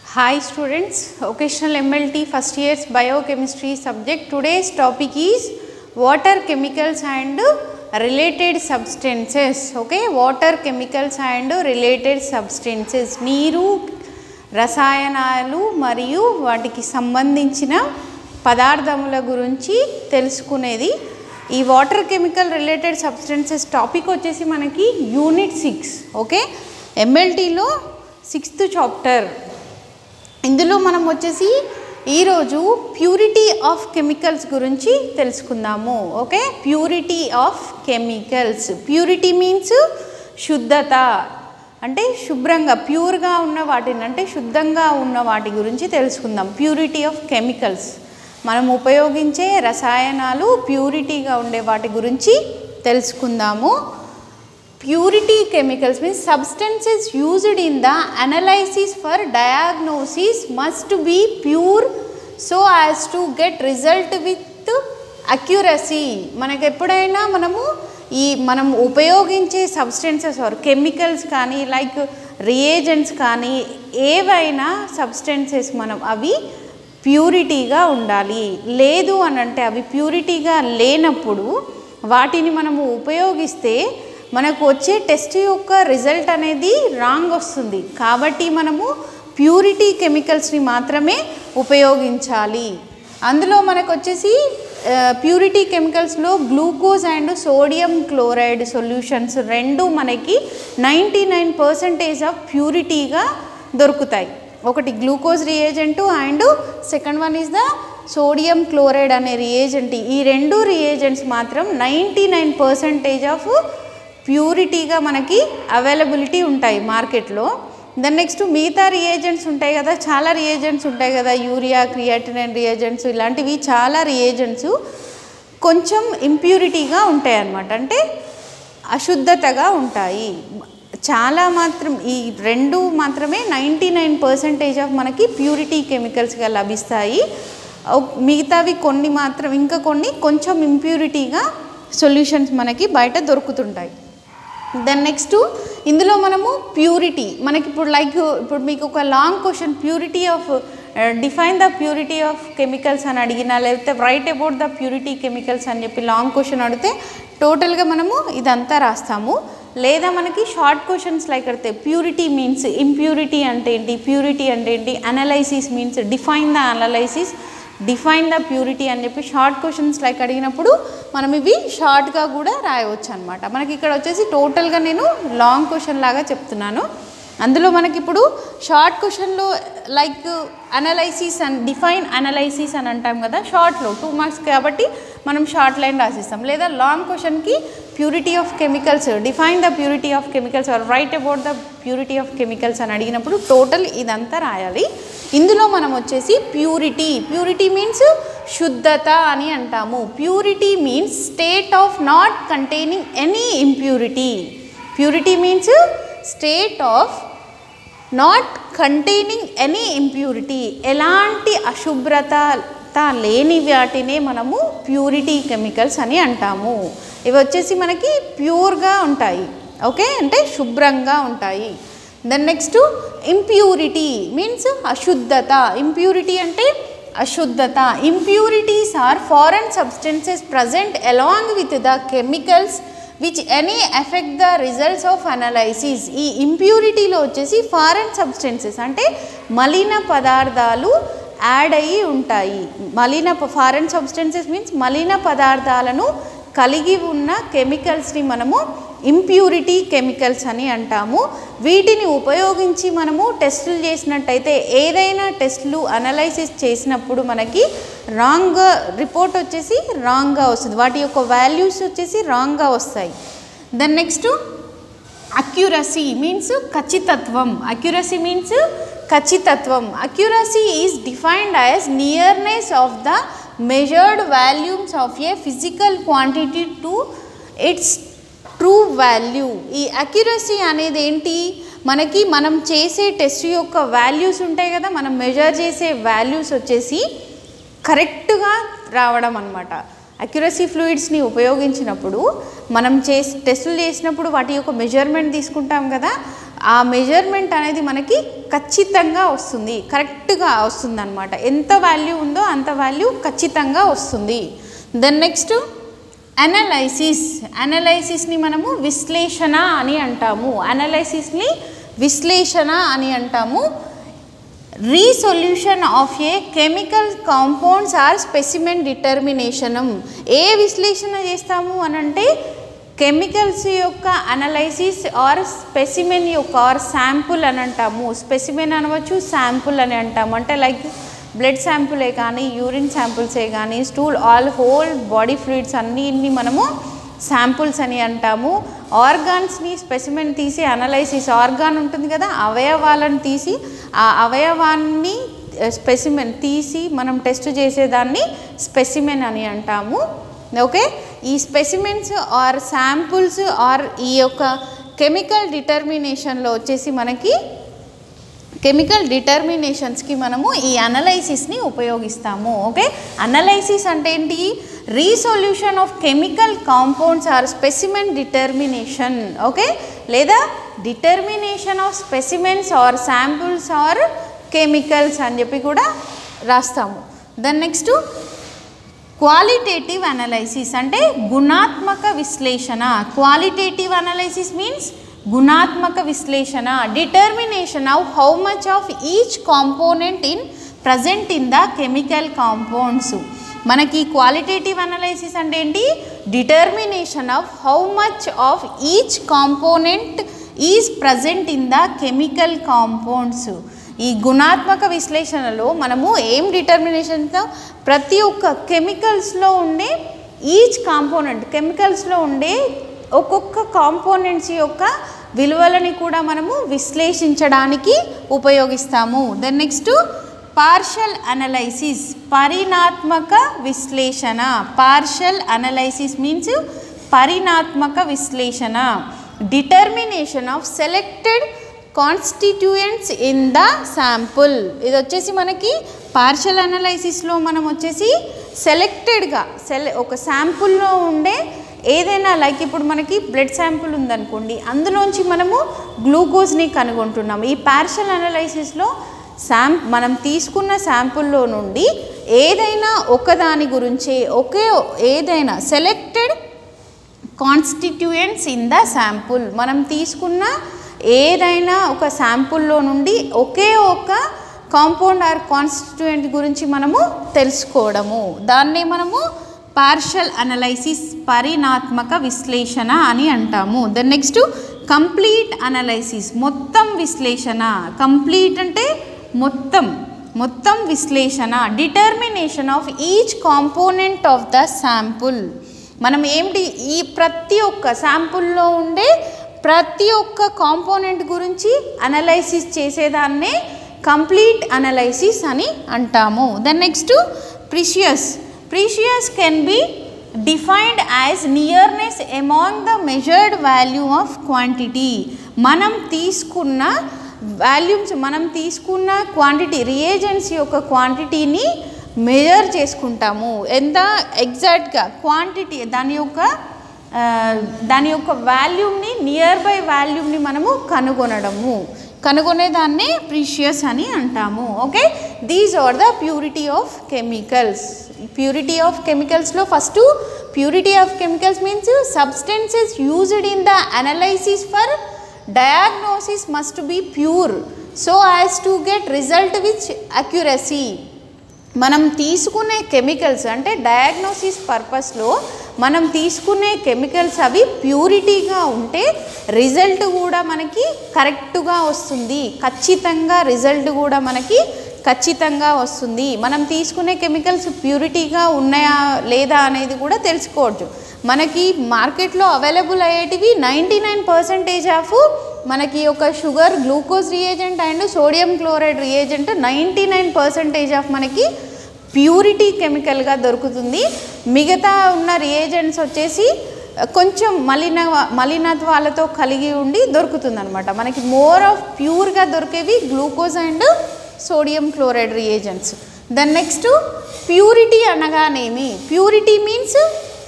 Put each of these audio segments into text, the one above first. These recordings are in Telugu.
Hi students, occasional MLT first year's biochemistry subject. Today's topic is water chemicals and related substances. Okay, water chemicals and related substances. నీరు రసాయనాలు మరియు వాటికి సంబంధించిన పదార్థముల గురించి తెలుసుకునేది ఈ water chemical related substances topic వచ్చేసి మనకి యూనిట్ సిక్స్ ఓకే ఎంఎల్టీలో సిక్స్త్ చాప్టర్ ఇందులో మనం వచ్చేసి ఈరోజు ప్యూరిటీ ఆఫ్ కెమికల్స్ గురించి తెలుసుకుందాము okay purity of chemicals purity means శుద్ధత అంటే శుభ్రంగా ప్యూర్గా ఉన్న వాటిని అంటే శుద్ధంగా ఉన్న వాటి గురించి తెలుసుకుందాం ప్యూరిటీ ఆఫ్ కెమికల్స్ మనం ఉపయోగించే రసాయనాలు ప్యూరిటీగా ఉండే వాటి గురించి తెలుసుకుందాము purity chemicals means substances used in the analysis for diagnosis must be pure so as to get result with accuracy మనకు ఎప్పుడైనా మనము ఈ మనం ఉపయోగించే సబ్స్టెన్సెస్ ఆర్ కెమికల్స్ కానీ లైక్ రియేజెంట్స్ కానీ ఏవైనా సబ్స్టెన్సెస్ మనం అవి ప్యూరిటీగా ఉండాలి లేదు అని అంటే అవి ప్యూరిటీగా లేనప్పుడు వాటిని మనము ఉపయోగిస్తే మనకు వచ్చే టెస్ట్ యొక్క రిజల్ట్ అనేది రాంగ్ వస్తుంది కాబట్టి మనము ప్యూరిటీ కెమికల్స్ని మాత్రమే ఉపయోగించాలి అందులో మనకు వచ్చేసి ప్యూరిటీ కెమికల్స్లో glucose and sodium chloride solutions రెండు మనకి నైంటీ నైన్ పర్సంటేజ్ ఆఫ్ ప్యూరిటీగా దొరుకుతాయి ఒకటి glucose reagent and second one is the sodium chloride అనే రియేజెంట్ ఈ రెండు రియేజెంట్స్ మాత్రం నైంటీ నైన్ పర్సంటేజ్ ఆఫ్ ప్యూరిటీగా మనకి అవైలబిలిటీ ఉంటాయి మార్కెట్లో దెన్ నెక్స్ట్ మిగతా రియేజెంట్స్ ఉంటాయి కదా చాలా రియేజెంట్స్ ఉంటాయి కదా యూరియా క్రియాటినైన్ రియేజెంట్స్ ఇలాంటివి చాలా రియేజెంట్స్ కొంచెం ఇంప్యూరిటీగా ఉంటాయి అన్నమాట అంటే అశుద్ధతగా ఉంటాయి చాలా మాత్రం ఈ రెండు మాత్రమే నైంటీ నైన్ పర్సెంటేజ్ ఆఫ్ మనకి ప్యూరిటీ కెమికల్స్గా లభిస్తాయి మిగతావి కొన్ని మాత్రం ఇంకా కొన్ని కొంచెం ఇంప్యూరిటీగా సొల్యూషన్స్ మనకి బయట దొరుకుతుంటాయి దెన్ నెక్స్ట్ ఇందులో మనము ప్యూరిటీ మనకి ఇప్పుడు లైక్ ఇప్పుడు మీకు ఒక long question purity of define the purity of chemicals అని అడిగినా లేకపోతే write about the purity chemicals అని చెప్పి లాంగ్ క్వశ్చన్ అడిగితే టోటల్గా మనము ఇదంతా రాస్తాము లేదా మనకి షార్ట్ క్వశ్చన్స్ లైక్ అడితే ప్యూరిటీ మీన్స్ ఇంప్యూరిటీ అంటే ఏంటి ప్యూరిటీ అంటే ఏంటి analysis means define the analysis define the purity అని చెప్పి షార్ట్ క్వశ్చన్స్ లైక్ అడిగినప్పుడు మనం ఇవి షార్ట్గా కూడా రాయవచ్చు అనమాట మనకి ఇక్కడ వచ్చేసి టోటల్గా నేను లాంగ్ క్వశ్చన్ లాగా చెప్తున్నాను అందులో మనకి ఇప్పుడు షార్ట్ క్వశ్చన్లో like analysis and define analysis అని అంటాం కదా షార్ట్లో టూ మార్క్స్ కాబట్టి మనం షార్ట్ లైన్ రాసిస్తాం లేదా లాంగ్ క్వశ్చన్కి purity of chemicals define the purity of chemicals or write about the purity of chemicals అని అడిగినప్పుడు టోటల్ ఇదంతా రాయాలి ఇందులో మనం వచ్చేసి ప్యూరిటీ ప్యూరిటీ మీన్స్ శుద్ధత అని అంటాము purity means state of not containing any impurity purity means state of not containing any impurity ఎలాంటి అశుభ్రత లేని వాటినే మనము ప్యూరిటీ కెమికల్స్ అని అంటాము ఇవి వచ్చేసి మనకి ప్యూర్గా ఉంటాయి ఓకే అంటే శుభ్రంగా ఉంటాయి దెన్ నెక్స్ట్ ఇంప్యూరిటీ మీన్స్ అశుద్ధత ఇంప్యూరిటీ అంటే అశుద్ధత impurities are foreign substances present along with the chemicals which any effect the results of analysis ఈ ఇంప్యూరిటీలో వచ్చేసి ఫారెన్ సబ్స్టెన్సెస్ అంటే మలిన పదార్థాలు యాడ్ అయ్యి ఉంటాయి మలిన ఫారెన్ సబ్స్టెన్సెస్ మీన్స్ మలిన పదార్థాలను కలిగి ఉన్న కెమికల్స్ని మనము ఇంప్యూరిటీ కెమికల్స్ అని అంటాము వీటిని ఉపయోగించి మనము టెస్టులు చేసినట్టయితే ఏదైనా టెస్టులు అనలైసిస్ చేసినప్పుడు మనకి రాంగ్ రిపోర్ట్ వచ్చేసి రాంగ్గా వస్తుంది వాటి యొక్క వాల్యూస్ వచ్చేసి రాంగ్గా వస్తాయి దెన్ నెక్స్ట్ అక్యురసీ మీన్స్ ఖచ్చితత్వం అక్యురసీ మీన్స్ ఖచ్చితత్వం accuracy is defined as nearness of the measured volumes of a physical quantity to its true value ఈ అక్యురసీ అనేది ఏంటి మనకి మనం చేసే టెస్ట్ యొక్క వాల్యూస్ ఉంటాయి కదా మనం మెజర్ చేసే వాల్యూస్ వచ్చేసి కరెక్ట్గా రావడం అనమాట అక్యురసీ ఫ్లూయిడ్స్ని ఉపయోగించినప్పుడు మనం చేసి టెస్టులు చేసినప్పుడు వాటి యొక్క మెజర్మెంట్ తీసుకుంటాం కదా ఆ మెజర్మెంట్ అనేది మనకి ఖచ్చితంగా వస్తుంది కరెక్ట్గా వస్తుంది అనమాట ఎంత వాల్యూ ఉందో అంత వాల్యూ ఖచ్చితంగా వస్తుంది దెన్ నెక్స్ట్ అనలైసిస్ అనలైసిస్ని మనము విశ్లేషణ అని అంటాము అనలైసిస్ని విశ్లేషణ అని అంటాము resolution of a chemical compounds or specimen డిటర్మినేషనం ఏ విశ్లేషణ చేస్తాము అని అంటే కెమికల్స్ యొక్క అనలైసిస్ ఆర్ స్పెసిమెన్ యొక్క ఆర్ శాంపుల్ అని అంటాము స్పెసిమెన్ అనవచ్చు శాంపుల్ అని అంటాము అంటే లైక్ బ్లడ్ శాంపులే కానీ యూరిన్ శాంపుల్సే కానీ stool all whole body fluids అన్నిటిని మనము శాంపుల్స్ అని అంటాము ఆర్గాన్స్ని స్పెసిమెన్ తీసి అనలైసిస్ ఆర్గాన్ ఉంటుంది కదా అవయవాలను తీసి ఆ అవయవాన్ని స్పెసిమెన్ తీసి మనం టెస్ట్ చేసేదాన్ని స్పెసిమెన్ అని అంటాము ఓకే ఈ స్పెసిమెన్స్ ఆర్ శాంపుల్స్ ఆర్ ఈ యొక్క కెమికల్ డిటర్మినేషన్లో వచ్చేసి మనకి కెమికల్ డిటర్మినేషన్స్కి మనము ఈ అనలైసిస్ని ఉపయోగిస్తాము ఓకే అనలైసిస్ అంటే ఏంటి resolution of chemical compounds or specimen determination okay లేదా determination of specimens or samples or chemicals అని చెప్పి కూడా రాస్తాము దెన్ నెక్స్ట్ క్వాలిటేటివ్ అనలైసిస్ అంటే గుణాత్మక విశ్లేషణ క్వాలిటేటివ్ అనలైసిస్ మీన్స్ గుణాత్మక విశ్లేషణ determination of how much of each component in present in the chemical compounds మనకి క్వాలిటేటివ్ అనలైసిస్ అంటే ఏంటి determination of how much of each component is present in the chemical compounds ఈ గుణాత్మక విశ్లేషణలో మనము ఏం డిటర్మినేషన్తో ప్రతి ఒక్క కెమికల్స్లో ఉండే ఈచ్ కాంపోనెంట్ కెమికల్స్లో ఉండే ఒక్కొక్క కాంపోనెంట్స్ యొక్క విలువలని కూడా మనము విశ్లేషించడానికి ఉపయోగిస్తాము దెన్ నెక్స్ట్ పార్షల్ అనలైసిస్ పరిణాత్మక విశ్లేషణ పార్షల్ అనలైసిస్ మీన్స్ పరిణాత్మక విశ్లేషణ determination of selected constituents in the sample ఇది వచ్చేసి మనకి పార్షల్ అనలైసిస్లో మనం వచ్చేసి సెలెక్టెడ్గా సెలె ఒక శాంపుల్లో ఉండే ఏదైనా లైక్ ఇప్పుడు మనకి బ్లడ్ శాంపుల్ ఉందనుకోండి అందులోంచి మనము గ్లూకోజ్ని కనుగొంటున్నాము ఈ పార్షల్ అనలైసిస్లో శాం మనం తీసుకున్న శాంపుల్లో నుండి ఏదైనా ఒకదాని గురించి ఒకే ఏదైనా selected constituents in the sample మనం తీసుకున్న ఏదైనా ఒక శాంపుల్లో నుండి ఒకే ఒక కాంపౌండ్ ఆర్ కాన్స్టిట్యూయెంట్ గురించి మనము తెలుసుకోవడము దాన్నే మనము పార్షల్ అనలైసిస్ పరిణాత్మక విశ్లేషణ అని అంటాము దెన్ నెక్స్ట్ కంప్లీట్ అనలైసిస్ మొత్తం విశ్లేషణ కంప్లీట్ అంటే మొత్తం మొత్తం విశ్లేషణ determination of each component of the sample మనం ఏంటి ఈ ప్రతి ఒక్క శాంపుల్లో ఉండే ప్రతి ఒక్క కాంపోనెంట్ గురించి అనలైసిస్ చేసేదాన్నే కంప్లీట్ అనలైసిస్ అని అంటాము then next precise precise can be defined as nearness among the measured value of quantity మనం తీసుకున్న వాల్యూమ్స్ మనం తీసుకున్న క్వాంటిటీ రియేజెంట్స్ యొక్క క్వాంటిటీని మెజర్ చేసుకుంటాము ఎంత ఎగ్జాక్ట్గా క్వాంటిటీ దాని యొక్క ఆ, దాని యొక్క వాల్యూమ్ని నియర్ బై వాల్యూమ్ని మనము కనుగొనడము కనుగొనే దాన్నే ప్రీషియస్ అని అంటాము okay these are the purity of chemicals purity of కెమికల్స్లో first purity of chemicals means substances used in the analysis for diagnosis must be pure so as to get result which accuracy మనం తీసుకునే కెమికల్స్ అంటే డయాగ్నోసిస్ పర్పస్లో మనం తీసుకునే కెమికల్స్ అవి ప్యూరిటీగా ఉంటే రిజల్ట్ కూడా మనకి కరెక్ట్గా వస్తుంది ఖచ్చితంగా రిజల్ట్ కూడా మనకి ఖచ్చితంగా వస్తుంది మనం తీసుకునే కెమికల్స్ ప్యూరిటీగా ఉన్నాయా లేదా అనేది కూడా తెలుసుకోవచ్చు మనకి మార్కెట్లో అవైలబుల్ అయ్యేటివి నైంటీ నైన్ పర్సెంటేజ్ ఆఫ్ మనకి ఒక sugar glucose reagent and sodium chloride reagent ninety nine percentage of మనకి ప్యూరిటీ కెమికల్గా దొరుకుతుంది మిగతా ఉన్న రియేజెంట్స్ వచ్చేసి కొంచెం మలిన మలినత్వాలతో కలిగి ఉండి దొరుకుతుంది అనమాట మనకి మోర్ ఆఫ్ ప్యూర్గా దొరికేవి glucose and sodium chloride reagents then next purity అనగానేమి purity means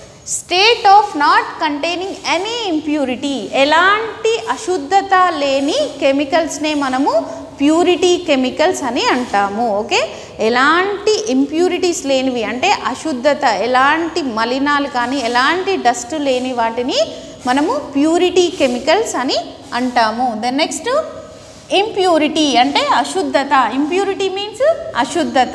state of not containing any impurity ఎలాంటి అశుద్ధత లేని కెమికల్స్నే మనము ప్యూరిటీ కెమికల్స్ అని అంటాము ఓకే ఎలాంటి ఇంప్యూరిటీస్ లేనివి అంటే అశుద్ధత ఎలాంటి మలినాలు కానీ ఎలాంటి డస్ట్ లేని వాటిని మనము ప్యూరిటీ కెమికల్స్ అని అంటాము దెన్ నెక్స్ట్ ఇంప్యూరిటీ అంటే అశుద్ధత ఇంప్యూరిటీ మీన్స్ అశుద్ధత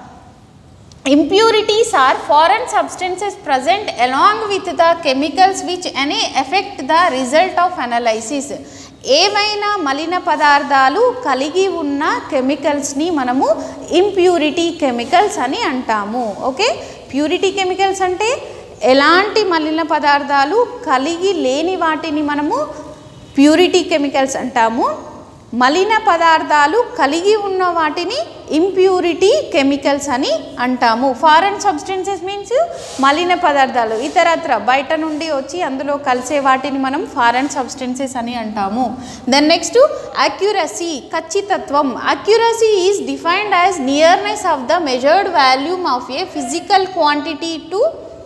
impurities are foreign substances present along with the chemicals which any affect the result of analysis ఏమైనా మలిన పదార్థాలు కలిగి ఉన్న కెమికల్స్ని మనము ఇంప్యూరిటీ కెమికల్స్ అని అంటాము ఓకే ప్యూరిటీ కెమికల్స్ అంటే ఎలాంటి మలిన పదార్థాలు కలిగి లేని వాటిని మనము ప్యూరిటీ కెమికల్స్ అంటాము మలిన పదార్థాలు కలిగి ఉన్న వాటిని ఇంప్యూరిటీ కెమికల్స్ అని అంటాము ఫారెన్ సబ్స్టెన్సెస్ మీన్స్ మలిన పదార్థాలు ఇతరత్ర బయట నుండి వచ్చి అందులో కలిసే వాటిని మనం ఫారెన్ సబ్స్టెన్సెస్ అని అంటాము దెన్ నెక్స్ట్ అక్యురసీ ఖచ్చితత్వం accuracy is defined as nearness of the measured volume of a physical quantity to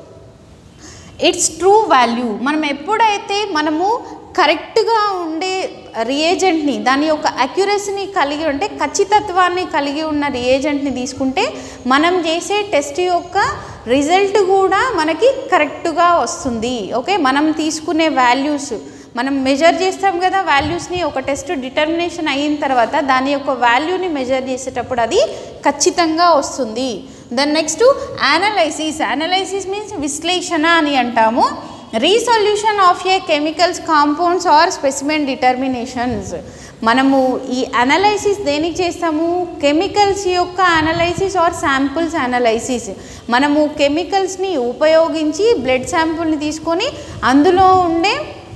its true value మనం ఎప్పుడైతే మనము కరెక్ట్గా ఉండే రియేజెంట్ని దాని యొక్క అక్యురసీని కలిగి ఉంటే ఖచ్చితత్వాన్ని కలిగి ఉన్న రియేజెంట్ని తీసుకుంటే మనం చేసే టెస్ట్ యొక్క రిజల్ట్ కూడా మనకి కరెక్ట్గా వస్తుంది ఓకే మనం తీసుకునే వాల్యూస్ మనం మెజర్ చేస్తాం కదా వాల్యూస్ని ఒక టెస్ట్ డిటర్మినేషన్ అయిన తర్వాత దాని యొక్క వాల్యూని మెజర్ చేసేటప్పుడు అది ఖచ్చితంగా వస్తుంది then next analysis analysis means విశ్లేషణ అని అంటాము resolution of a chemicals compounds or specimen determinations మనము ఈ అనలైసిస్ దేనికి చేస్తాము కెమికల్స్ యొక్క అనలైసిస్ ఆర్ శాంపుల్స్ అనలైసిస్ మనము కెమికల్స్ని ఉపయోగించి బ్లడ్ శాంపుల్ని తీసుకొని అందులో ఉండే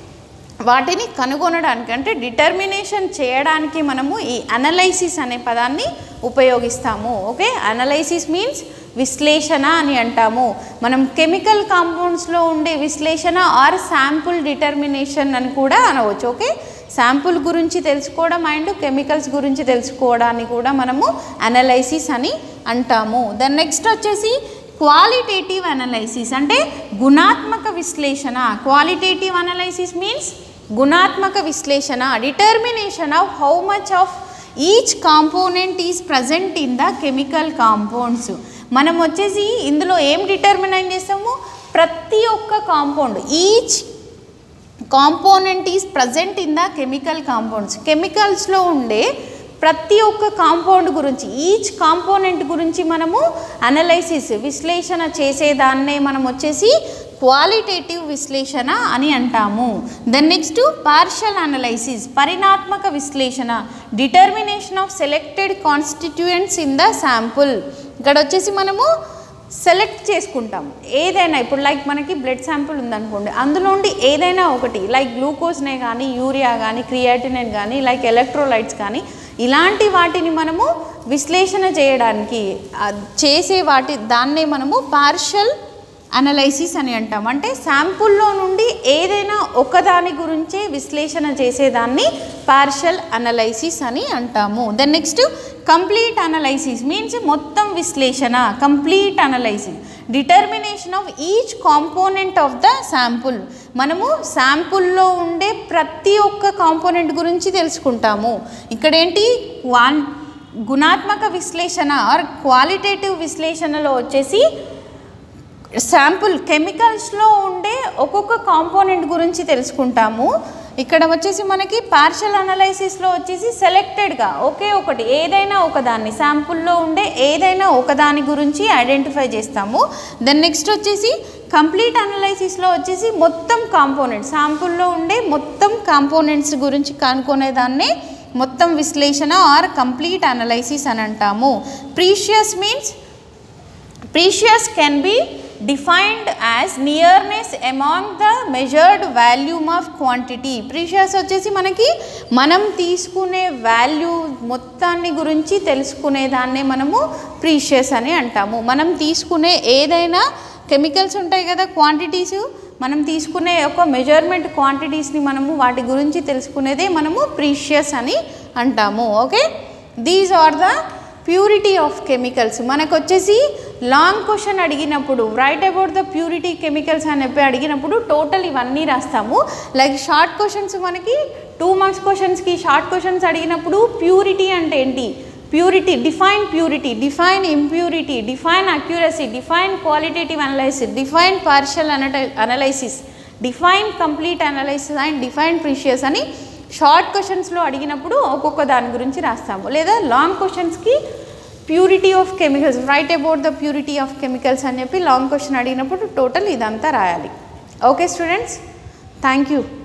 వాటిని కనుగొనడానికి అంటే డిటర్మినేషన్ చేయడానికి మనము ఈ అనలైసిస్ అనే పదాన్ని ఉపయోగిస్తాము ఓకే అనలైసిస్ మీన్స్ విశ్లేషణ అని అంటాము మనం కెమికల్ కాంపౌండ్స్లో ఉండే విశ్లేషణ ఆర్ శాంపుల్ డిటర్మినేషన్ అని కూడా అనవచ్చు ఓకే శాంపుల్ గురించి తెలుసుకోవడం అండ్ కెమికల్స్ గురించి తెలుసుకోవడాన్ని కూడా మనము అనలైసిస్ అని అంటాము దెన్ నెక్స్ట్ వచ్చేసి క్వాలిటేటివ్ అనలైసిస్ అంటే గుణాత్మక విశ్లేషణ క్వాలిటేటివ్ అనలైసిస్ మీన్స్ గుణాత్మక విశ్లేషణ determination of how much of each component is present in the chemical compounds మనం వచ్చేసి ఇందులో ఏం డిటర్మినైన్ చేస్తాము ప్రతి ఒక్క compound each component is present in the chemical compounds కెమికల్స్లో ఉండే ప్రతి ఒక్క కాంపౌండ్ గురించి ఈచ్ కాంపోనెంట్ గురించి మనము అనలైసిస్ విశ్లేషణ చేసేదాన్నే మనం వచ్చేసి క్వాలిటేటివ్ విశ్లేషణ అని అంటాము దెన్ నెక్స్ట్ పార్షల్ అనలైసిస్ పరిణాత్మక విశ్లేషణ determination of selected constituents in the sample ఇక్కడ వచ్చేసి మనము సెలెక్ట్ చేసుకుంటాం ఏదైనా ఇప్పుడు లైక్ మనకి బ్లడ్ శాంపుల్ ఉందనుకోండి అందులో ఉండి ఏదైనా ఒకటి లైక్ గ్లూకోజ్నే కానీ యూరియా కానీ క్రియాటినైన్ కానీ లైక్ ఎలక్ట్రోలైట్స్ కానీ ఇలాంటి వాటిని మనము విశ్లేషణ చేయడానికి ఆ, చేసే వాటి దాన్నే మనము పార్షల్ అనలైసిస్ అని అంటాం అంటే శాంపుల్లో నుండి ఏదైనా ఒకదాని గురించే విశ్లేషణ చేసేదాన్ని పార్షల్ అనలైసిస్ అని అంటాము then next complete analysis means మొత్తం విశ్లేషణ complete analysis determination of each component of the sample మనము శాంపుల్లో ఉండే ప్రతి ఒక్క కాంపోనెంట్ గురించి తెలుసుకుంటాము ఇక్కడ ఏంటి వాన్ గుణాత్మక విశ్లేషణ ఆర్ క్వాలిటేటివ్ విశ్లేషణలో వచ్చేసి శాంపుల్ కెమికల్స్లో ఉండే ఒక్కొక్క కాంపోనెంట్ గురించి తెలుసుకుంటాము ఇక్కడ వచ్చేసి మనకి పార్షల్ అనలైసిస్లో వచ్చేసి సెలెక్టెడ్గా ఒకే ఒకటి ఏదైనా ఒకదాన్ని శాంపుల్లో ఉండే ఏదైనా ఒకదాని గురించి ఐడెంటిఫై చేస్తాము దెన్ నెక్స్ట్ వచ్చేసి కంప్లీట్ అనలైసిస్లో వచ్చేసి మొత్తం కాంపోనెంట్స్ శాంపుల్లో ఉండే మొత్తం కాంపోనెంట్స్ గురించి కనుక్కునేదాన్నే మొత్తం విశ్లేషణ ఆర్ కంప్లీట్ అనలైసిస్ అని అంటాము precise means precise can be defined as nearness among the measured volume of quantity precise వచ్చేసి మనకి మనం తీసుకునే వాల్యూ మొత్తాన్ని గురించి తెలుసుకునే దాన్నే మనము ప్రీషియస్ అని అంటాము మనం తీసుకునే ఏదైనా కెమికల్స్ ఉంటాయి కదా క్వాంటిటీస్ మనం తీసుకునే ఒక మెజర్మెంట్ క్వాంటిటీస్ని మనము వాటి గురించి తెలుసుకునేదే మనము ప్రీషియస్ అని అంటాము okay these are the purity of chemicals మనకు వచ్చేసి లాంగ్ క్వశ్చన్ అడిగినప్పుడు write about the purity chemicals అని చెప్పి అడిగినప్పుడు టోటల్ ఇవన్నీ రాస్తాము లైక్ షార్ట్ క్వశ్చన్స్ మనకి టూ మార్క్స్ క్వశ్చన్స్కి షార్ట్ క్వశ్చన్స్ అడిగినప్పుడు ప్యూరిటీ అంటే ఏంటి purity define purity define impurity define accuracy define qualitative analysis define partial అనట analysis define complete analysis and define precise అని షార్ట్ క్వశ్చన్స్లో అడిగినప్పుడు ఒక్కొక్క దాని గురించి రాస్తాము లేదా లాంగ్ క్వశ్చన్స్కి purity of chemicals write about the purity of chemicals అని చెప్పి లాంగ్ క్వశ్చన్ అడిగినప్పుడు టోటల్ ఇదంతా రాయాలి ఓకే స్టూడెంట్స్ థ్యాంక్ యూ